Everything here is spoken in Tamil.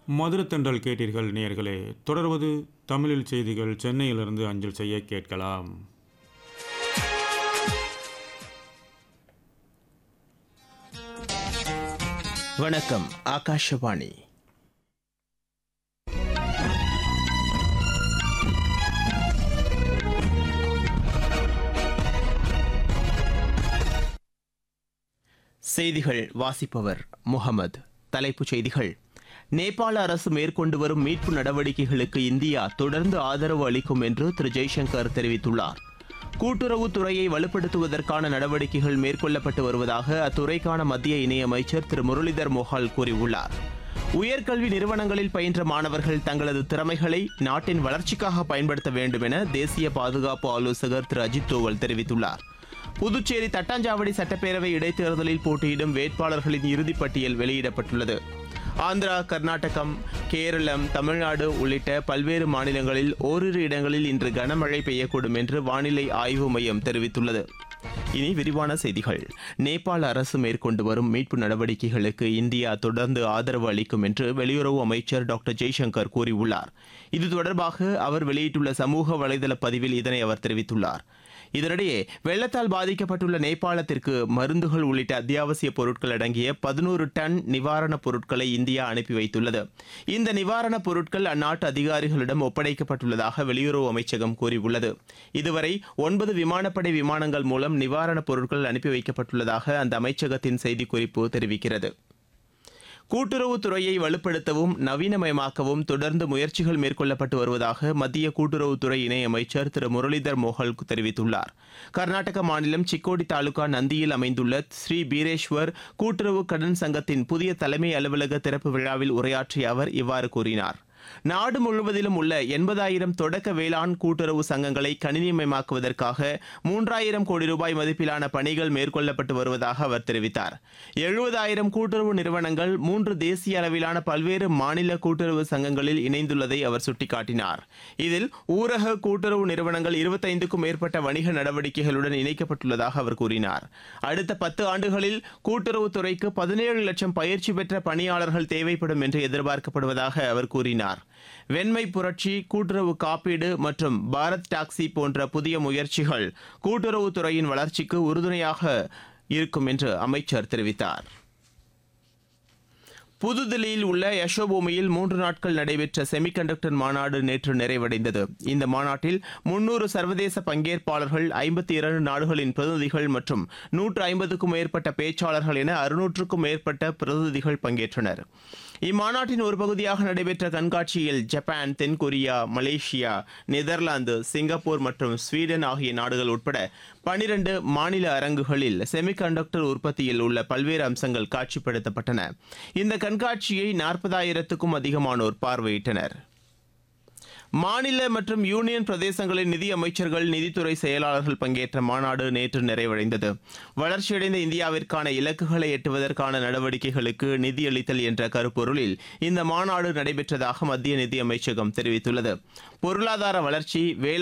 மதுரத்தண்டல் கேட்டீர்கள் நேயர்களே தொடர்வது தமிழில் செய்திகள் சென்னையிலிருந்து அஞ்சல் செய்ய கேட்கலாம் வணக்கம் ஆகாஷவாணி செய்திகள் வாசிப்பவர் முகமது தலைப்புச் செய்திகள் நேபாள அரசு மேற்கொண்டு வரும் மீட்பு நடவடிக்கைகளுக்கு இந்தியா தொடர்ந்து ஆதரவு அளிக்கும் என்று திரு ஜெய்சங்கர் தெரிவித்துள்ளார் கூட்டுறவுத் துறையை வலுப்படுத்துவதற்கான நடவடிக்கைகள் மேற்கொள்ளப்பட்டு வருவதாக அத்துறைக்கான மத்திய இணையமைச்சர் திரு முரளிதர் மோஹால் கூறியுள்ளார் உயர்கல்வி நிறுவனங்களில் பயின்ற மாணவர்கள் தங்களது திறமைகளை நாட்டின் வளர்ச்சிக்காக பயன்படுத்த வேண்டும் என தேசிய பாதுகாப்பு ஆலோசகர் திரு அஜித் தோவல் தெரிவித்துள்ளார் புதுச்சேரி தட்டாஞ்சாவடி சட்டப்பேரவை இடைத்தேர்தலில் போட்டியிடும் வேட்பாளர்களின் இறுதிப் பட்டியல் வெளியிடப்பட்டுள்ளது ஆந்திரா கர்நாடகம் கேரளம் தமிழ்நாடு உள்ளிட்ட பல்வேறு மாநிலங்களில் ஓரிரு இடங்களில் இன்று கனமழை பெய்யக்கூடும் என்று வானிலை ஆய்வு மையம் தெரிவித்துள்ளது இனி விரிவான செய்திகள் நேபாள அரசு மேற்கொண்டு வரும் மீட்பு நடவடிக்கைகளுக்கு இந்தியா தொடர்ந்து ஆதரவு அளிக்கும் என்று வெளியுறவு அமைச்சர் டாக்டர் ஜெய்சங்கர் கூறியுள்ளார் இது தொடர்பாக அவர் வெளியிட்டுள்ள சமூக வலைதள பதிவில் இதனை அவர் தெரிவித்துள்ளார் இதனிடையே வெள்ளத்தால் பாதிக்கப்பட்டுள்ள நேபாளத்திற்கு மருந்துகள் உள்ளிட்ட அத்தியாவசிய பொருட்கள் அடங்கிய பதினோரு டன் நிவாரணப் பொருட்களை இந்தியா அனுப்பி வைத்துள்ளது இந்த நிவாரணப் பொருட்கள் அந்நாட்டு அதிகாரிகளிடம் ஒப்படைக்கப்பட்டுள்ளதாக வெளியுறவு அமைச்சகம் கூறியுள்ளது இதுவரை ஒன்பது விமானப்படை விமானங்கள் மூலம் நிவாரணப் பொருட்கள் அனுப்பி வைக்கப்பட்டுள்ளதாக அந்த அமைச்சகத்தின் செய்திக்குறிப்பு தெரிவிக்கிறது கூட்டுறவுத் துறையை வலுப்படுத்தவும் நவீனமயமாக்கவும் தொடர்ந்து முயற்சிகள் மேற்கொள்ளப்பட்டு வருவதாக மத்திய கூட்டுறவுத்துறை இணையமைச்சர் திரு முரளிதர் மோஹல் தெரிவித்துள்ளார் கர்நாடக மாநிலம் சிக்கோடி தாலுகா நந்தியில் அமைந்துள்ள ஸ்ரீ பீரேஸ்வர் கூட்டுறவு கடன் சங்கத்தின் புதிய தலைமை அலுவலக திறப்பு விழாவில் உரையாற்றிய அவர் இவ்வாறு கூறினார் நாடு முழுவதிலும் உள்ள எண்பதாயிரம் தொடக்க வேளாண் கூட்டுறவு சங்கங்களை கணினிமயமாக்குவதற்காக மூன்றாயிரம் கோடி ரூபாய் மதிப்பிலான பணிகள் மேற்கொள்ளப்பட்டு வருவதாக அவர் தெரிவித்தார் எழுபதாயிரம் கூட்டுறவு நிறுவனங்கள் மூன்று தேசிய அளவிலான பல்வேறு மாநில கூட்டுறவு சங்கங்களில் இணைந்துள்ளதை அவர் சுட்டிக்காட்டினார் இதில் ஊரக கூட்டுறவு நிறுவனங்கள் இருபத்தைந்துக்கும் மேற்பட்ட வணிக நடவடிக்கைகளுடன் இணைக்கப்பட்டுள்ளதாக அவர் கூறினார் அடுத்த பத்து ஆண்டுகளில் கூட்டுறவுத்துறைக்கு பதினேழு லட்சம் பயிற்சி பெற்ற பணியாளர்கள் தேவைப்படும் என்று எதிர்பார்க்கப்படுவதாக அவர் கூறினார் வெண்மை புரட்சி கூட்டுறவு காப்பீடு மற்றும் பாரத் டாக்ஸி போன்ற புதிய முயற்சிகள் கூட்டுறவுத்துறையின் வளர்ச்சிக்கு உறுதுணையாக இருக்கும் என்று அமைச்சர் தெரிவித்தார் புதுதில்லியில் உள்ள யசோபூமியில் மூன்று நாட்கள் நடைபெற்ற செமிகண்டக்டர் மாநாடு நேற்று நிறைவடைந்தது இந்த மாநாட்டில் முன்னூறு சர்வதேச பங்கேற்பாளர்கள் ஐம்பத்தி இரண்டு நாடுகளின் பிரதிநிதிகள் மற்றும் நூற்று ஐம்பதுக்கும் மேற்பட்ட பேச்சாளர்கள் என அறுநூற்றுக்கும் மேற்பட்ட பிரதிநிதிகள் பங்கேற்றனர் இம்மாநாட்டின் ஒரு பகுதியாக நடைபெற்ற கண்காட்சியில் ஜப்பான் தென்கொரியா மலேசியா நெதர்லாந்து சிங்கப்பூர் மற்றும் ஸ்வீடன் ஆகிய நாடுகள் உட்பட பனிரண்டு மாநில அரங்குகளில் செமிகண்டக்டர் உற்பத்தியில் உள்ள பல்வேறு அம்சங்கள் காட்சிப்படுத்தப்பட்டன இந்த கண்காட்சியை நாற்பதாயிரத்துக்கும் அதிகமானோர் பார்வையிட்டனர் மாநில மற்றும் யூனியன் பிரதேசங்களின் நிதி அமைச்சர்கள் நிதித்துறை செயலாளர்கள் பங்கேற்ற மாநாடு நேற்று நிறைவடைந்தது வளர்ச்சியடைந்த இந்தியாவிற்கான இலக்குகளை எட்டுவதற்கான நடவடிக்கைகளுக்கு நிதியளித்தல் என்ற கருப்பொருளில் இந்த மாநாடு நடைபெற்றதாக மத்திய நிதி அமைச்சகம் தெரிவித்துள்ளது பொருளாதார வளர்ச்சி வேளாண்